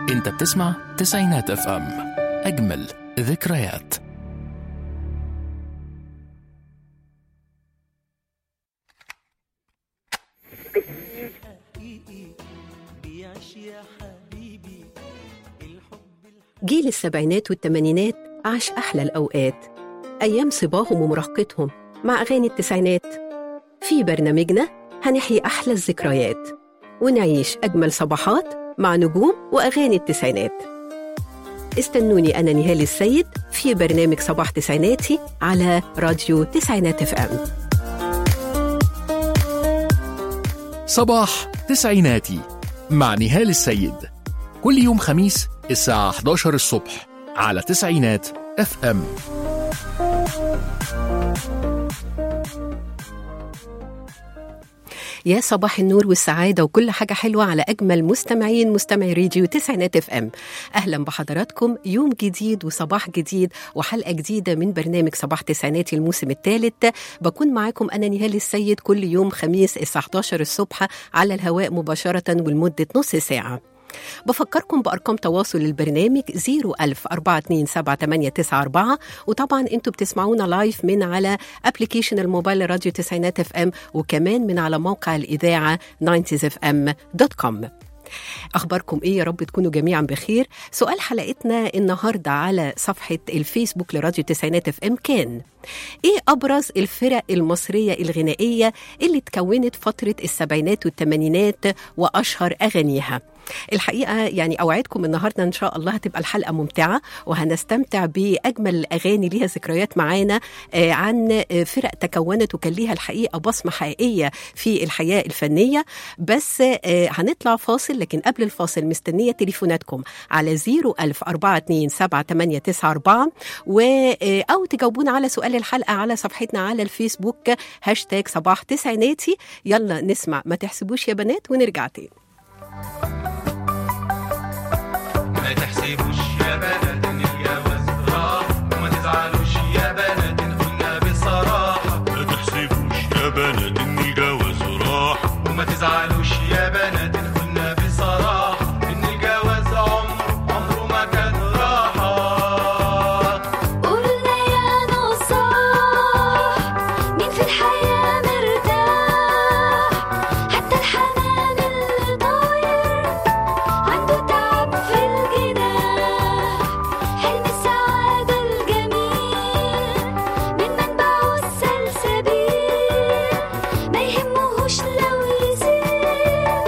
انت بتسمع تسعينات اف ام اجمل ذكريات جيل السبعينات والثمانينات عاش أحلى الأوقات أيام صباهم ومراهقتهم مع أغاني التسعينات في برنامجنا هنحيي أحلى الذكريات ونعيش أجمل صباحات مع نجوم وأغاني التسعينات استنوني أنا نهال السيد في برنامج صباح تسعيناتي على راديو تسعينات اف ام صباح تسعيناتي مع نهال السيد كل يوم خميس الساعة 11 الصبح على تسعينات اف ام يا صباح النور والسعادة وكل حاجة حلوة على أجمل مستمعين مستمعي راديو تسعينات اف ام أهلا بحضراتكم يوم جديد وصباح جديد وحلقة جديدة من برنامج صباح تسعيناتي الموسم الثالث بكون معاكم أنا نهال السيد كل يوم خميس الساعة 11 الصبح على الهواء مباشرة ولمدة نص ساعة بفكركم بأرقام تواصل البرنامج 010427894 وطبعا انتوا بتسمعونا لايف من على ابلكيشن الموبايل راديو تسعينات اف ام وكمان من على موقع الإذاعة 90fm.com أخباركم إيه يا رب تكونوا جميعا بخير سؤال حلقتنا النهاردة على صفحة الفيسبوك لراديو تسعينات اف ام كان إيه أبرز الفرق المصرية الغنائية اللي تكونت فترة السبعينات والثمانينات وأشهر أغانيها الحقيقه يعني اوعدكم النهارده ان شاء الله هتبقى الحلقه ممتعه وهنستمتع باجمل الاغاني ليها ذكريات معانا آه، عن آه، فرق تكونت وكان ليها الحقيقه بصمه حقيقيه في الحياه الفنيه بس آه، هنطلع فاصل لكن قبل الفاصل مستنيه تليفوناتكم على 010427894 و آه، او تجاوبونا على سؤال الحلقه على صفحتنا على الفيسبوك هاشتاج صباح تسعيناتي يلا نسمع ما تحسبوش يا بنات ونرجع تاني ما تحسبوش يا بنات ان الجواز راح وما تزعلوش يا بنات ان قلنا بصراحة ما تحسبوش يا بنات ان الجواز راح وما تزعلوش يا بنات ان قلنا بصراحة ان الجواز عمره عمره ما كان راحة قولنا يا نصاح مين في الحياة مرتاح حتى الحمام اللي طاير عنده تعب في الجناح حلم السعادة الجميل من منبعه السلسبيل ما يهمهوش لو يسير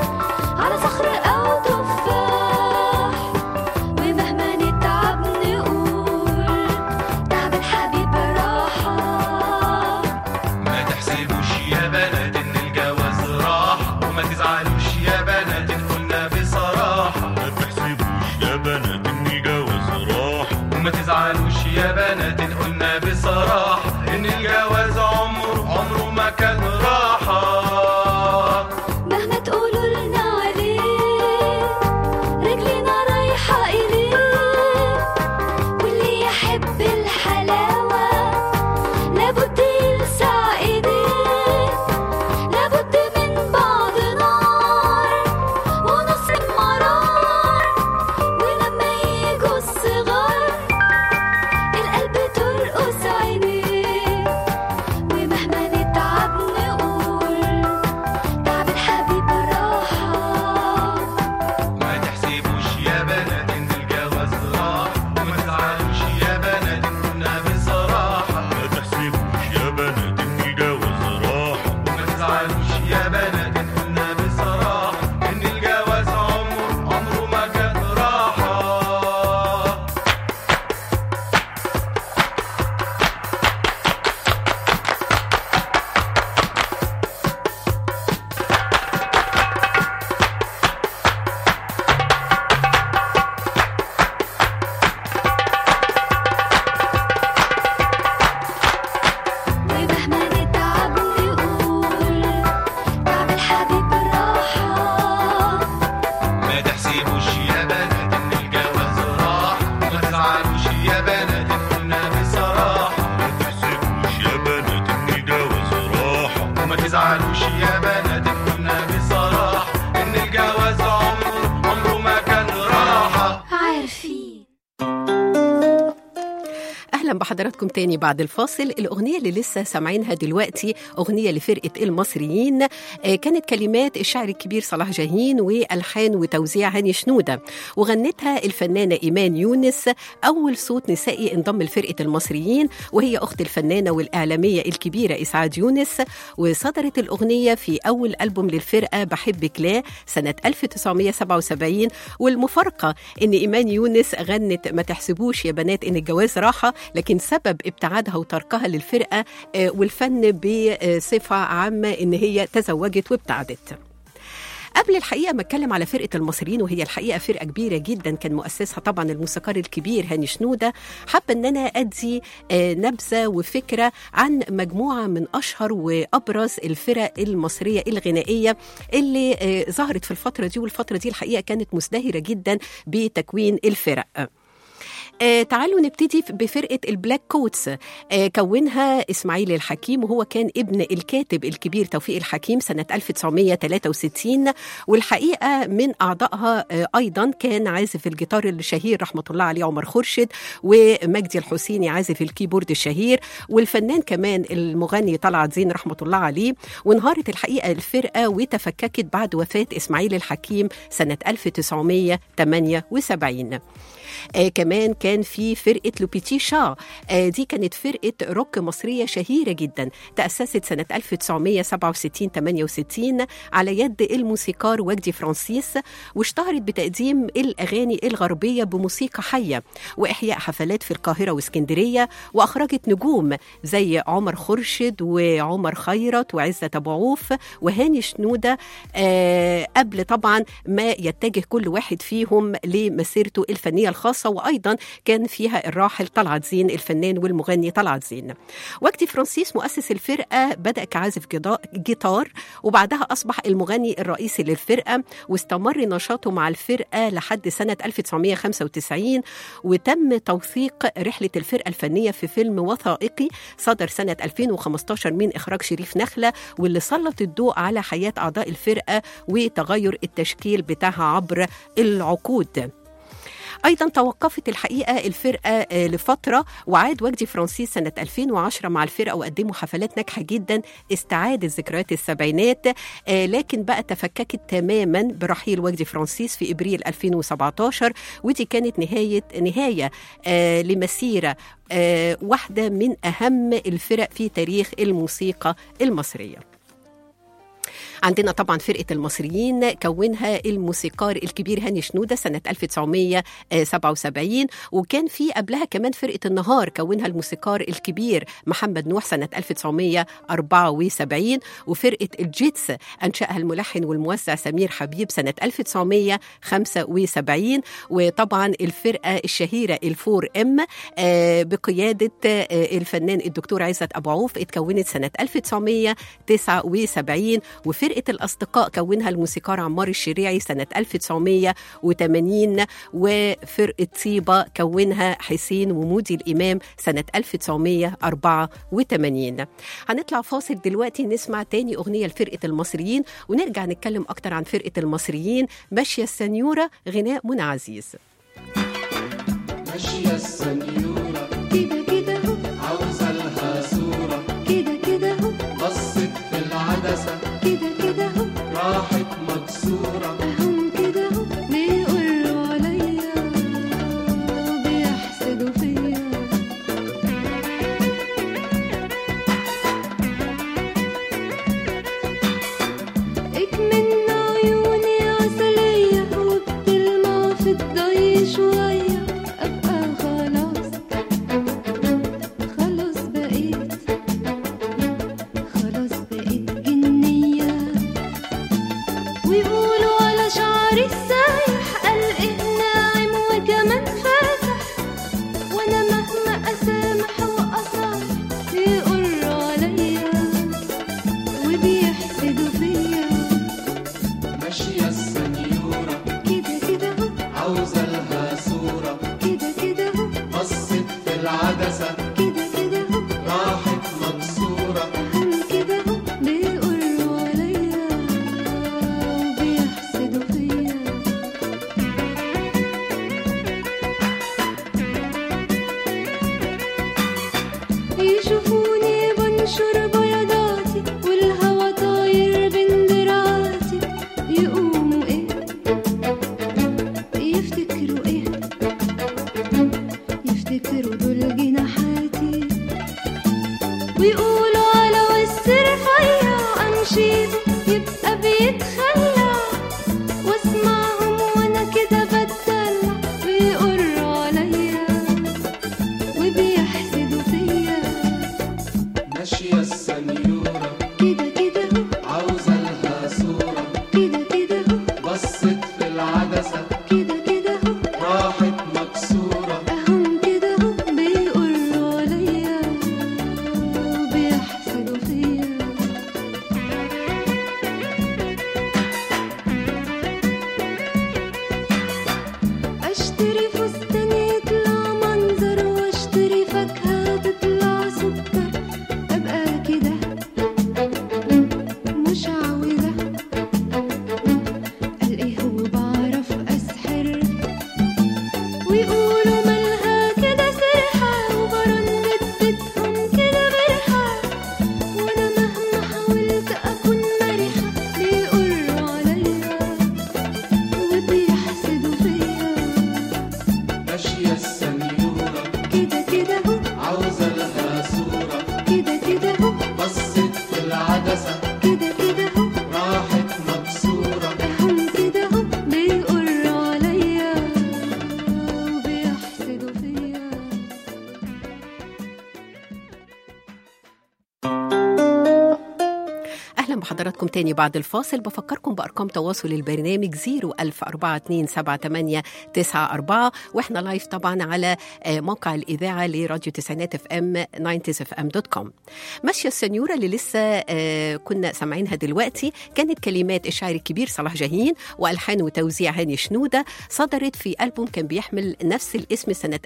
اهلا بحضراتكم تاني بعد الفاصل الاغنيه اللي لسه سامعينها دلوقتي اغنيه لفرقه المصريين آه، كانت كلمات الشاعر الكبير صلاح جاهين والحان وتوزيع هاني شنوده وغنتها الفنانه ايمان يونس اول صوت نسائي انضم لفرقه المصريين وهي اخت الفنانه والاعلاميه الكبيره اسعاد يونس وصدرت الاغنيه في اول البوم للفرقه بحبك لا سنه 1977 والمفارقه ان ايمان يونس غنت ما تحسبوش يا بنات ان الجواز راحه لكن سبب ابتعادها وتركها للفرقه آه، والفن بصفه عامه ان هي تزوجت وابتعدت قبل الحقيقه ما اتكلم على فرقه المصريين وهي الحقيقه فرقه كبيره جدا كان مؤسسها طبعا الموسيقار الكبير هاني شنوده حابه ان انا ادي آه، نبذه وفكره عن مجموعه من اشهر وابرز الفرق المصريه الغنائيه اللي آه، ظهرت في الفتره دي والفتره دي الحقيقه كانت مزدهره جدا بتكوين الفرق آه تعالوا نبتدي بفرقة البلاك كوتس آه كونها إسماعيل الحكيم وهو كان ابن الكاتب الكبير توفيق الحكيم سنة 1963 والحقيقة من أعضائها آه أيضا كان عازف الجيتار الشهير رحمة الله عليه عمر خورشيد ومجدي الحسيني عازف الكيبورد الشهير والفنان كمان المغني طلعت زين رحمة الله عليه وانهارت الحقيقة الفرقة وتفككت بعد وفاة إسماعيل الحكيم سنة 1978 آه كمان كان في فرقة لوبيتي شا آه دي كانت فرقة روك مصرية شهيرة جدا تأسست سنة 1967-68 على يد الموسيقار وجدي فرانسيس واشتهرت بتقديم الأغاني الغربية بموسيقى حية وإحياء حفلات في القاهرة واسكندرية وأخرجت نجوم زي عمر خورشيد وعمر خيرت وعزة أبو عوف وهاني شنودة آه قبل طبعا ما يتجه كل واحد فيهم لمسيرته الفنية الخاصة وأيضا كان فيها الراحل طلعت زين الفنان والمغني طلعت زين وقتي فرانسيس مؤسس الفرقة بدأ كعازف جدا- جيتار وبعدها أصبح المغني الرئيسي للفرقة واستمر نشاطه مع الفرقة لحد سنة 1995 وتم توثيق رحلة الفرقة الفنية في فيلم وثائقي صدر سنة 2015 من إخراج شريف نخلة واللي سلط الضوء على حياة أعضاء الفرقة وتغير التشكيل بتاعها عبر العقود ايضا توقفت الحقيقه الفرقه آه، لفتره وعاد وجدي فرانسيس سنه 2010 مع الفرقه وقدموا حفلات ناجحه جدا استعادت ذكريات السبعينات آه، لكن بقى تفككت تماما برحيل وجدي فرانسيس في ابريل 2017 ودي كانت نهايه نهايه آه، لمسيره آه، واحده من اهم الفرق في تاريخ الموسيقى المصريه عندنا طبعا فرقة المصريين كونها الموسيقار الكبير هاني شنودة سنة 1977 وكان في قبلها كمان فرقة النهار كونها الموسيقار الكبير محمد نوح سنة 1974 وفرقة الجيتس أنشأها الملحن والموزع سمير حبيب سنة 1975 وطبعا الفرقة الشهيرة الفور ام آه، بقيادة آه، الفنان الدكتور عزت أبو عوف اتكونت سنة 1979 وفرقة الأصدقاء كونها الموسيقار عمار الشريعي سنة 1980 وفرقة طيبة كونها حسين ومودي الإمام سنة 1984 هنطلع فاصل دلوقتي نسمع تاني أغنية لفرقة المصريين ونرجع نتكلم أكتر عن فرقة المصريين ماشية السنيورة غناء منى عزيز ماشية السنيورة كده كده هو عاوزة لها صورة كده كده هو بصت في العدسة كده كده هو راحت مكسورة هم كده هو بيقولوا عليا بيحسدوا فيا اكمن عيوني عسلية وبتلمع في الضي شوية أبقى خلاص خلاص بقيت خلاص بقيت جنية ويقولوا على شعري السايح قلقه ناعم وكمان فاتح وانا مهما اسامح واصالح يقروا عليا وبيحسدوا فيا ماشية السنيورة كده كده هو عاوزة لها صورة كده كده هو بصت في العدسة كده كده هو راحت مكسورة هم كده هو بيقروا عليا تاني بعد الفاصل بفكركم بأرقام تواصل البرنامج 010427894 واحنا لايف طبعا على آه، موقع الإذاعة لراديو تسعينات اف ام 90 اف ام دوت كوم ماشية السنيورة اللي لسه آه، كنا سامعينها دلوقتي كانت كلمات الشاعر الكبير صلاح جاهين وألحان وتوزيع هاني شنودة صدرت في ألبوم كان بيحمل نفس الاسم سنة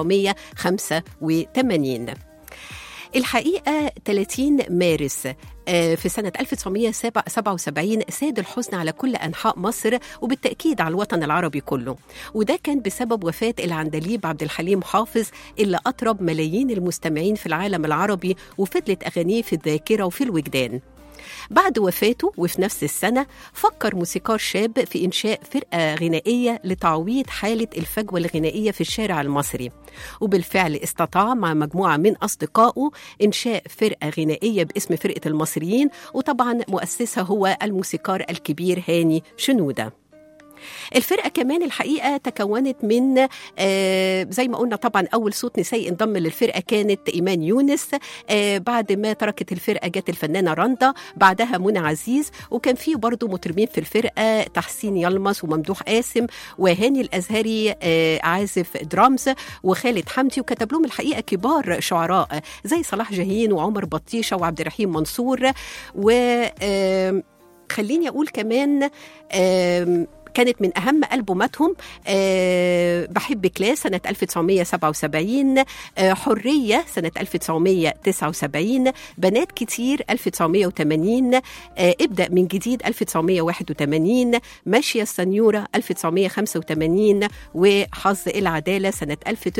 1985 الحقيقة 30 مارس آه، في سنة 1977 ساد الحزن على كل أنحاء مصر وبالتأكيد على الوطن العربي كله وده كان بسبب وفاة العندليب عبد الحليم حافظ اللي أطرب ملايين المستمعين في العالم العربي وفضلت أغانيه في الذاكرة وفي الوجدان بعد وفاته وفي نفس السنة فكر موسيقار شاب في إنشاء فرقة غنائية لتعويض حالة الفجوة الغنائية في الشارع المصري وبالفعل استطاع مع مجموعة من أصدقائه إنشاء فرقة غنائية باسم فرقة المصريين وطبعا مؤسسها هو الموسيقار الكبير هاني شنودة الفرقة كمان الحقيقة تكونت من آه زي ما قلنا طبعا أول صوت نسائي انضم للفرقة كانت إيمان يونس آه بعد ما تركت الفرقة جت الفنانة رندا بعدها منى عزيز وكان في برضه مطربين في الفرقة تحسين يلمس وممدوح قاسم وهاني الأزهري آه عازف درامز وخالد حمدي وكتب لهم الحقيقة كبار شعراء زي صلاح جاهين وعمر بطيشة وعبد الرحيم منصور و آه خليني أقول كمان آم كانت من أهم ألبوماتهم أه بحب كلاس سنة 1977 أه حرية سنة 1979 بنات كتير 1980 أه ابدأ من جديد 1981 ماشية السنيورة 1985 وحظ العدالة سنة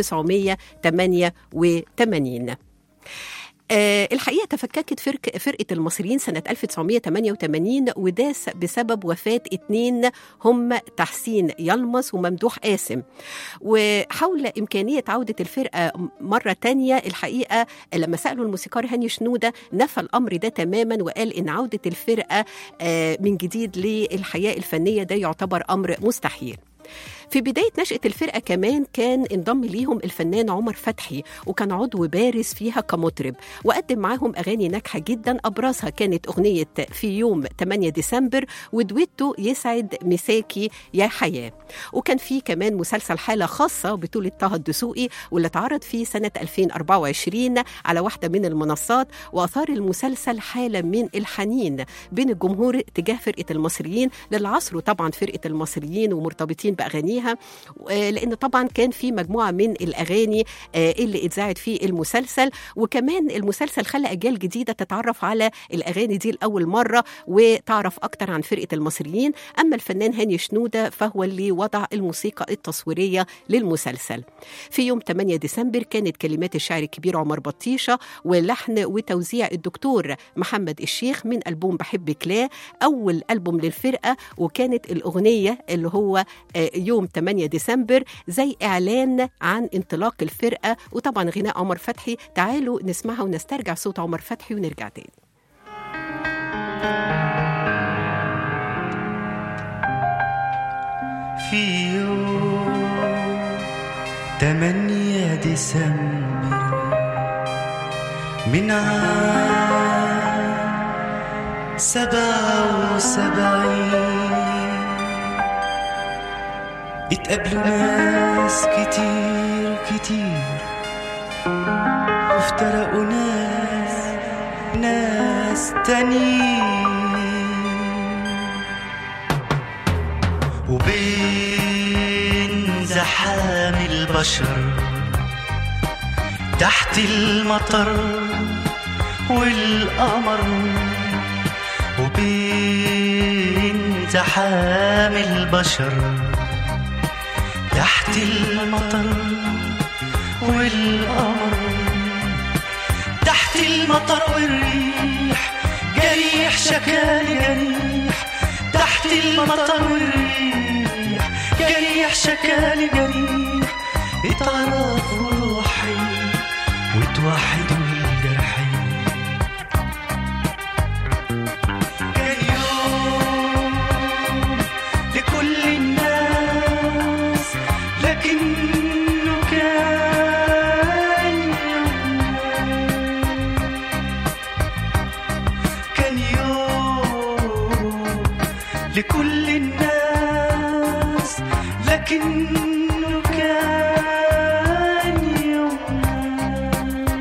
1988 آه الحقيقه تفككت فرق فرقه المصريين سنه 1988 وده س- بسبب وفاه اتنين هم تحسين يلمس وممدوح قاسم وحول امكانيه عوده الفرقه م- مره تانية الحقيقه لما سالوا الموسيقار هاني شنوده نفى الامر ده تماما وقال ان عوده الفرقه آه من جديد للحياه الفنيه ده يعتبر امر مستحيل في بداية نشأة الفرقة كمان كان انضم ليهم الفنان عمر فتحي وكان عضو بارز فيها كمطرب وقدم معاهم أغاني ناجحة جدا أبرزها كانت أغنية في يوم 8 ديسمبر ودويتو يسعد مساكي يا حياة وكان في كمان مسلسل حالة خاصة بطولة طه الدسوقي واللي اتعرض فيه سنة 2024 على واحدة من المنصات وأثار المسلسل حالة من الحنين بين الجمهور تجاه فرقة المصريين للعصر طبعا فرقة المصريين ومرتبطين بأغانيها آه، لأن طبعا كان في مجموعة من الأغاني آه، اللي اتذاعت في المسلسل وكمان المسلسل خلى أجيال جديدة تتعرف على الأغاني دي لأول مرة وتعرف أكتر عن فرقة المصريين أما الفنان هاني شنودة فهو اللي وضع الموسيقى التصويرية للمسلسل في يوم 8 ديسمبر كانت كلمات الشاعر الكبير عمر بطيشة ولحن وتوزيع الدكتور محمد الشيخ من ألبوم بحب كلا أول ألبوم للفرقة وكانت الأغنية اللي هو آه، يوم 8 ديسمبر زي إعلان عن انطلاق الفرقة وطبعا غناء عمر فتحي تعالوا نسمعها ونسترجع صوت عمر فتحي ونرجع تاني في يوم تمانية ديسمبر من عام سبعة وسبعين اتقابلوا ناس كتير كتير وافترقوا ناس ناس تانيين وبين زحام البشر تحت المطر والقمر وبين زحام البشر تحت المطر والقمر تحت المطر والريح جريح شكالي جريح تحت المطر والريح جريح شكالي جريح اتعرفوا روحي وتوحدوا الجرحين كان يوم لكل الناس لكنه كان يوم كان يوم لكل الناس لكنه كان يومنا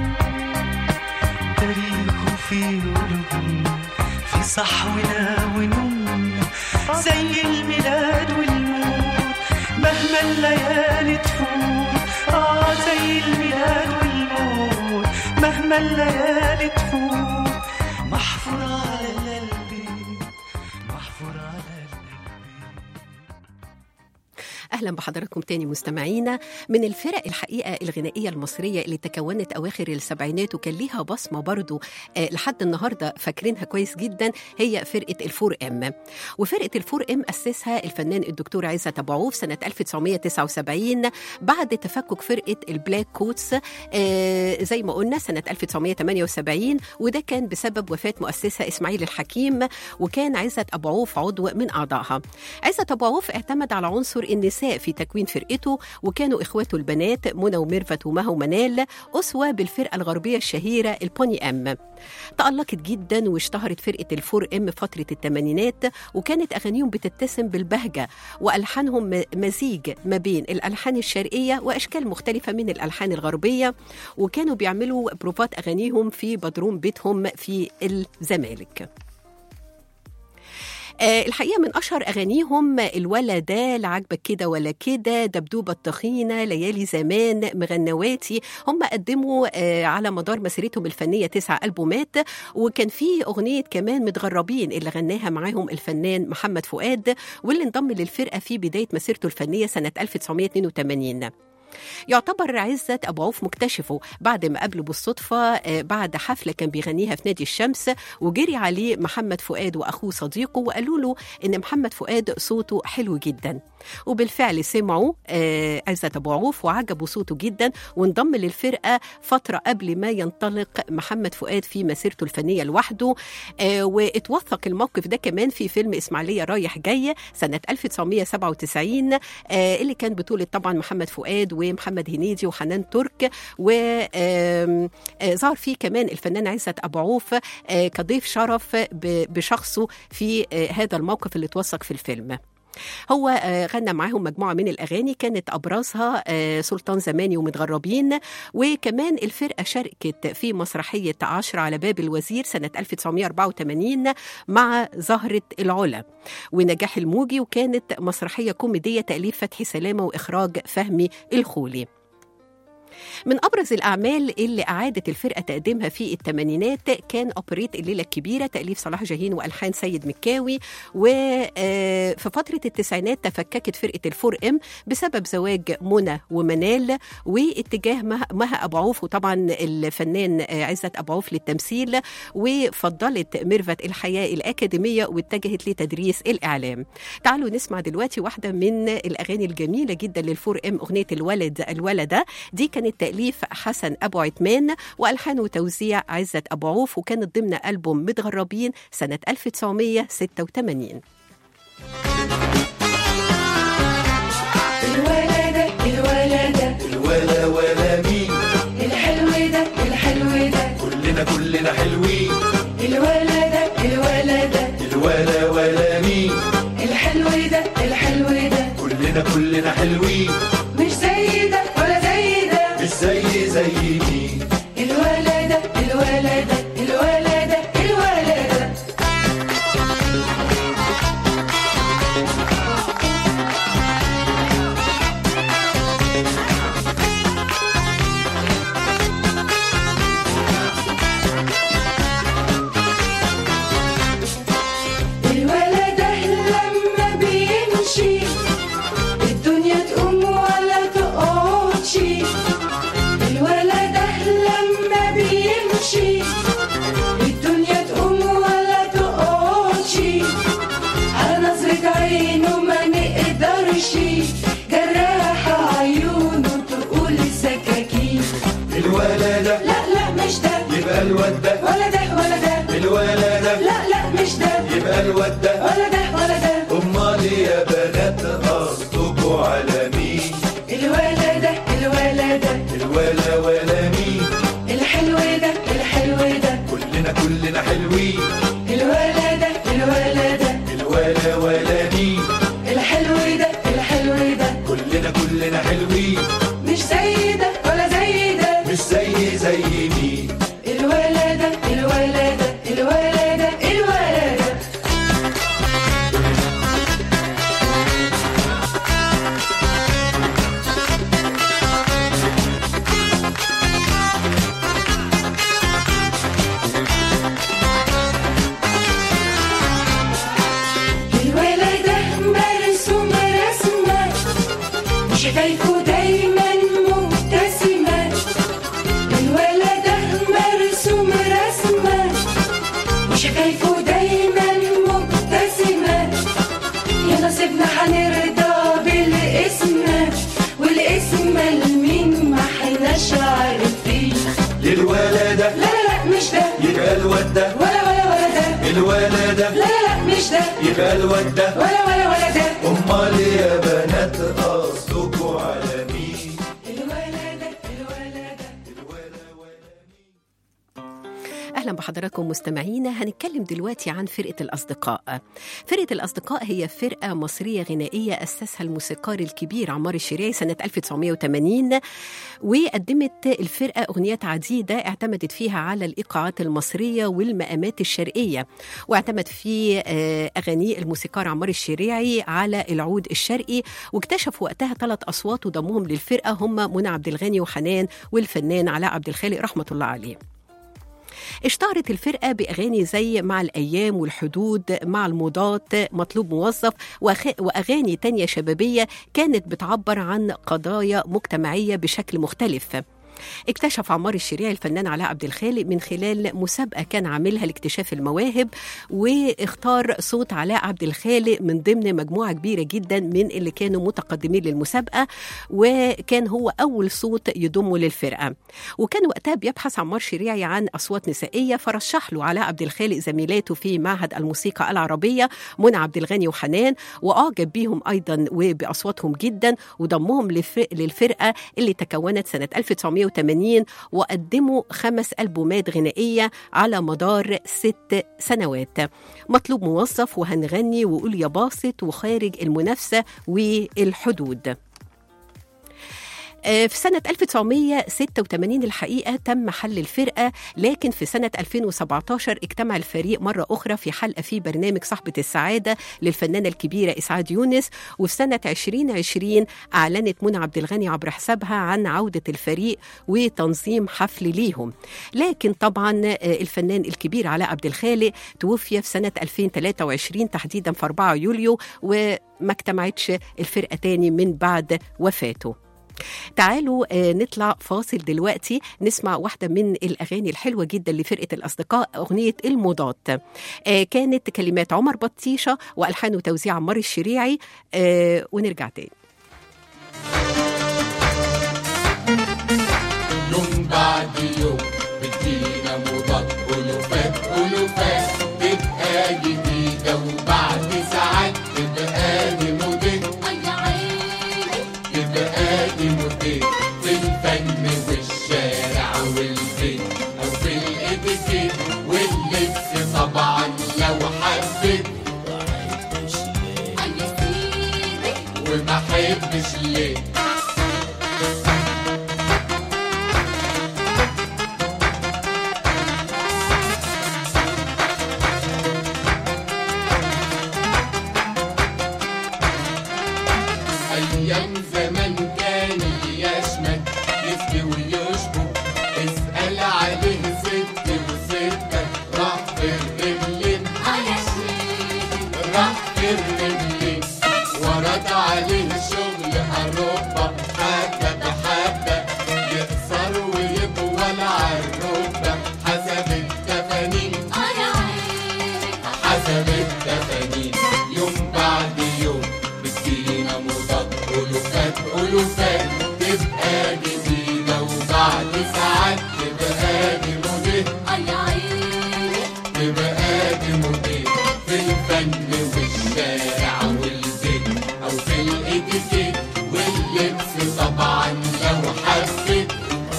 تاريخه في قلوبنا في صحونا ونومنا زي الميلاد والموت مهما الليالي تفوت اه زي الميلاد والموت مهما الليالي تفوت محفور على القلب محفور على القلب اهلا بحضراتكم تاني مستمعينا من الفرق الحقيقه الغنائيه المصريه اللي تكونت اواخر السبعينات وكان ليها بصمه برضو آه لحد النهارده فاكرينها كويس جدا هي فرقه الفور ام وفرقه الفور ام اسسها الفنان الدكتور عزت ابو عوف سنه 1979 بعد تفكك فرقه البلاك كوتس آه زي ما قلنا سنه 1978 وده كان بسبب وفاه مؤسسها اسماعيل الحكيم وكان عزت ابو عوف عضو من اعضائها عزت ابو عوف اعتمد على عنصر النساء في تكوين فرقته وكانوا اخواته البنات منى وميرفت ومها ومنال اسوه بالفرقه الغربيه الشهيره البوني ام تألقت جدا واشتهرت فرقه الفور ام فتره الثمانينات وكانت اغانيهم بتتسم بالبهجه والحانهم م- مزيج ما بين الالحان الشرقيه واشكال مختلفه من الالحان الغربيه وكانوا بيعملوا بروفات اغانيهم في بدروم بيتهم في الزمالك آه، الحقيقه من اشهر اغانيهم الولا ده لعجبك كده ولا كده دبدوبه الطخينه ليالي زمان مغنواتي هم قدموا آه، على مدار مسيرتهم الفنيه تسع البومات وكان في اغنيه كمان متغربين اللي غناها معاهم الفنان محمد فؤاد واللي انضم للفرقه في بدايه مسيرته الفنيه سنه 1982 يعتبر عزت ابو عوف مكتشفه بعد ما قابله بالصدفه آه، بعد حفله كان بيغنيها في نادي الشمس وجري عليه محمد فؤاد واخوه صديقه وقالوا له ان محمد فؤاد صوته حلو جدا وبالفعل سمعوا آه، عزت ابو عوف وعجبوا صوته جدا وانضم للفرقه فتره قبل ما ينطلق محمد فؤاد في مسيرته الفنيه لوحده آه، واتوثق الموقف ده كمان في فيلم اسماعيليه رايح جاي سنه 1997 آه، اللي كان بطوله طبعا محمد فؤاد ومحمد هنيدي وحنان ترك وظهر فيه كمان الفنان عزت ابو عوف آه، كضيف شرف ب- بشخصه في آه، هذا الموقف اللي اتوثق في الفيلم هو آه، غنى معاهم مجموعة من الأغاني كانت أبرزها آه، سلطان زماني ومتغربين وكمان الفرقة شاركت في مسرحية عشر على باب الوزير سنة 1984 مع زهرة العلا ونجاح الموجي وكانت مسرحية كوميدية تأليف فتحي سلامة وإخراج فهمي الخولي من ابرز الاعمال اللي اعادت الفرقه تقديمها في الثمانينات كان اوبريت الليله الكبيره تاليف صلاح جاهين والحان سيد مكاوي وفي فتره التسعينات تفككت فرقه الفور ام بسبب زواج منى ومنال واتجاه مها مها ابو عوف وطبعا الفنان آه، عزت ابو عوف للتمثيل وفضلت ميرفت الحياه الاكاديميه واتجهت لتدريس الاعلام تعالوا نسمع دلوقتي واحده من الاغاني الجميله جدا للفور ام اغنيه الولد الولده دي كانت تاليف حسن ابو عثمان والحان وتوزيع عزت ابو عوف وكانت ضمن البوم متغربين سنه 1986 الولدة الولدة الولا ولا مين الحلو ده الحلو ده كلنا كلنا حلوين الولدة الولدة الولا ولا مين الحلو ده الحلو ده كلنا كلنا حلوين مش زي ده ولا زي ده مش زي زي مين الولدة الولدة الولدة الولدة الولدة لما بيمشي الدنيا تقوم ولا تقعدش الولدة لما بيمشي الدنيا تقوم ولا تقعدش على نظرة عينه ما نقدرش جراحة عيونه تقول سكاكين الولا ده لا لا مش ده يبقى الواد ده ولا ده ولا ده الولا ده لا لا مش ده يبقى الواد ده ولا ده ولا ده امال يا بنات قصدكوا على مين الولدة الولدة الولا ولا مين الحلو ده الحلو ده كلنا كلنا حلوين الولدة الولدة الولا ولا مين وشفايفه دايما مبتسمة الولد مرسوم رسمة وشفايفه دايما مبتسمة يا نصيبنا هنرضى بالاسم والاسم لمين ما احناش عارفين للولدة لا لا لا مش ده يبقى الواد ده ولا ولا ولا ده الولدة لا لا لا مش ده يبقى الواد ده ولا ولا ولا ده امال يا بنات قصدكوا على مين الولدة الولدة اهلا بحضراتكم مستمعينا هنتكلم دلوقتي عن فرقه الاصدقاء فرقه الاصدقاء هي فرقه مصريه غنائيه اسسها الموسيقار الكبير عمار الشريعي سنه 1980 وقدمت الفرقه اغنيات عديده اعتمدت فيها على الايقاعات المصريه والمقامات الشرقيه واعتمد في آه، اغاني الموسيقار عمار الشريعي على العود الشرقي واكتشف وقتها ثلاث اصوات وضمهم للفرقه هم منى عبد الغني وحنان والفنان علاء عبد الخالق رحمه الله عليه اشتهرت الفرقة بأغاني زي مع الأيام والحدود مع الموضات مطلوب موظف وأخ- وأغاني تانية شبابية كانت بتعبر عن قضايا مجتمعية بشكل مختلف اكتشف عمار الشريعي الفنان علاء عبد الخالق من خلال مسابقة كان عاملها لاكتشاف المواهب واختار صوت علاء عبد الخالق من ضمن مجموعة كبيرة جدا من اللي كانوا متقدمين للمسابقة وكان هو أول صوت يضمه للفرقة وكان وقتها بيبحث عمار شريعي عن أصوات نسائية فرشح له علاء عبد الخالق زميلاته في معهد الموسيقى العربية منى عبد الغني وحنان وأعجب بيهم أيضا وبأصواتهم جدا وضمهم لف- للفرقة اللي تكونت سنة 1980 وقدموا خمس ألبومات غنائية على مدار ست سنوات مطلوب موظف وهنغني وقول يا باسط وخارج المنافسة والحدود آه، في سنة 1986 الحقيقة تم حل الفرقة لكن في سنة 2017 اجتمع الفريق مرة أخرى في حلقة في برنامج صاحبة السعادة للفنانة الكبيرة إسعاد يونس وفي سنة 2020 أعلنت منى عبد الغني عبر حسابها عن عودة الفريق وتنظيم حفل ليهم لكن طبعا آه، الفنان الكبير علاء عبد الخالق توفي في سنة 2023 تحديدا في 4 يوليو وما اجتمعتش الفرقة تاني من بعد وفاته تعالوا آه، نطلع فاصل دلوقتي نسمع واحدة من الأغاني الحلوة جدا لفرقة الأصدقاء أغنية المضاد آه، كانت كلمات عمر بطيشة وألحان وتوزيع عمار الشريعي آه، ونرجع تاني يوم بعد يوم بتجينا مضاد ألوفات ألوفات تبقى جديدة وبعد ساعات تبقى دي موديل تبقى دي موديل في الفن والشارع والبيت أو في الإتيكيت واللبس طبعا لو حبيت وما حبش ليه أيام زمان كان يشمت يسقي ويشبك اسأل عليه ست وستة راح في الرجلين راح في الرجلين ورد عليه شغل أوروبا حبة بحبة يقصر ويطول عالركبة حسب التفانين حسب التفانين يوم بعد يوم بتجينا مضاد ألوفات ألوفات تبقى جديدة وبعد ساعات تبقى دي موديل تبقى دي موديل في الفن والشارع والبيت أو في الإتيكيت واللبس طبعا لو حبيت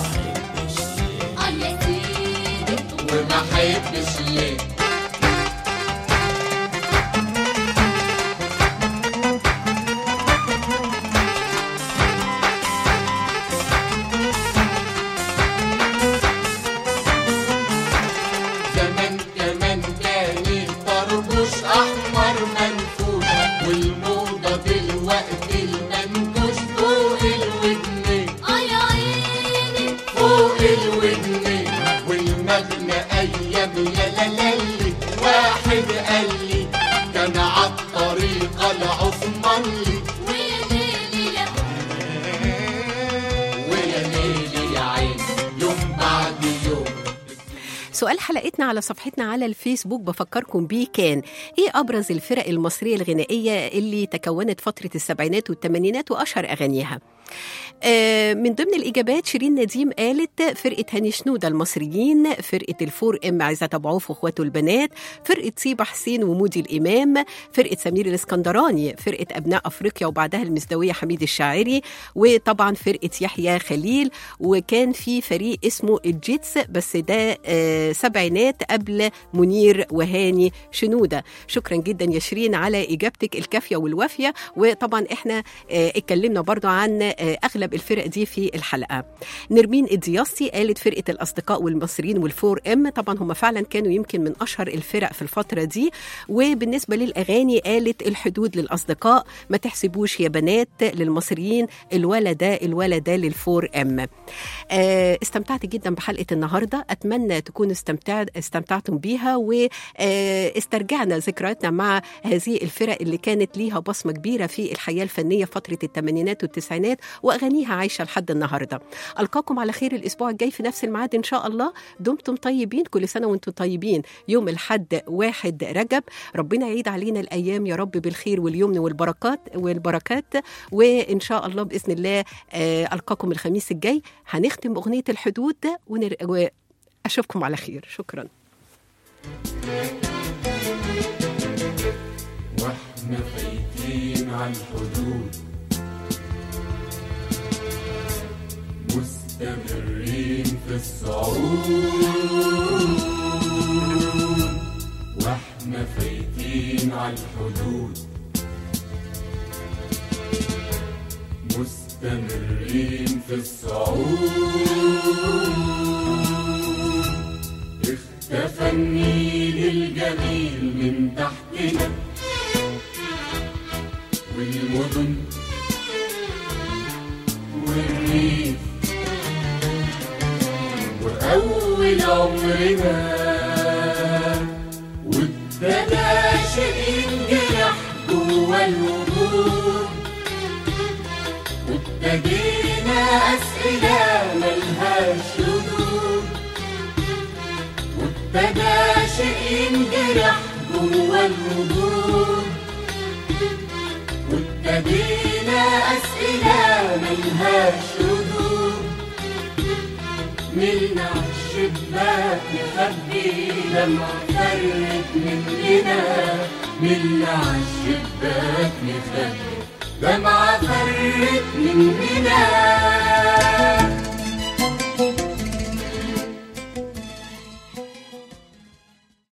وما حبش ليه زمان كمان كان الطربوش احمر منفوش والموضه دلوقتي المنكوش فوق الودنين فوق الودنين والمغنى ايام يا لالي واحد قال لي كان عالطريقه العثمانلي سؤال حلقتنا على صفحتنا على الفيسبوك بفكركم بيه كان ايه ابرز الفرق المصريه الغنائيه اللي تكونت فتره السبعينات والثمانينات واشهر اغانيها آه، من ضمن الإجابات شيرين نديم قالت فرقة هاني شنودة المصريين فرقة الفور إم عزت أبو عوف وإخواته البنات فرقة سيبا حسين ومودي الإمام فرقة سمير الإسكندراني فرقة أبناء أفريقيا وبعدها المزدوية حميد الشاعري وطبعا فرقة يحيى خليل وكان في فريق اسمه الجيتس بس ده آه، سبعينات قبل منير وهاني شنودة شكرا جدا يا شيرين على إجابتك الكافية والوافية وطبعا احنا آه، اتكلمنا برضو عن آه، أغلب الفرق دي في الحلقة نرمين الدياسي قالت فرقة الأصدقاء والمصريين والفور إم طبعا هم فعلا كانوا يمكن من أشهر الفرق في الفترة دي وبالنسبة للأغاني قالت الحدود للأصدقاء ما تحسبوش يا بنات للمصريين الولا ده الولا ده للفور إم آه، استمتعت جدا بحلقة النهاردة أتمنى تكونوا استمتعت استمتعتم بيها واسترجعنا ذكرياتنا مع هذه الفرق اللي كانت ليها بصمة كبيرة في الحياة الفنية فترة الثمانينات والتسعينات وأغانيها عايشة لحد النهاردة ألقاكم على خير الأسبوع الجاي في نفس الميعاد إن شاء الله دمتم طيبين كل سنة وأنتم طيبين يوم الحد واحد رجب ربنا يعيد علينا الأيام يا رب بالخير واليمن والبركات والبركات وإن شاء الله بإذن الله آه، ألقاكم الخميس الجاي هنختم أغنية الحدود ونر... وأشوفكم على خير شكراً واحنا فايتين على الحدود مستمرين في الصعود واحنا فايتين على الحدود مستمرين في الصعود اختفى النيل الجميل من تحتنا والمدن والريف وأول عمرنا وابتدى شيء ينجرح جوا الوجود وابتدينا أسئلة ملهاش ردود وابتدى شيء ينجرح جوا الوجود وابتدينا أسئلة ملهاش ردود ملنا عالشباك نخبي لما فرت مننا ملنا عالشباك نخبي لما فرت مننا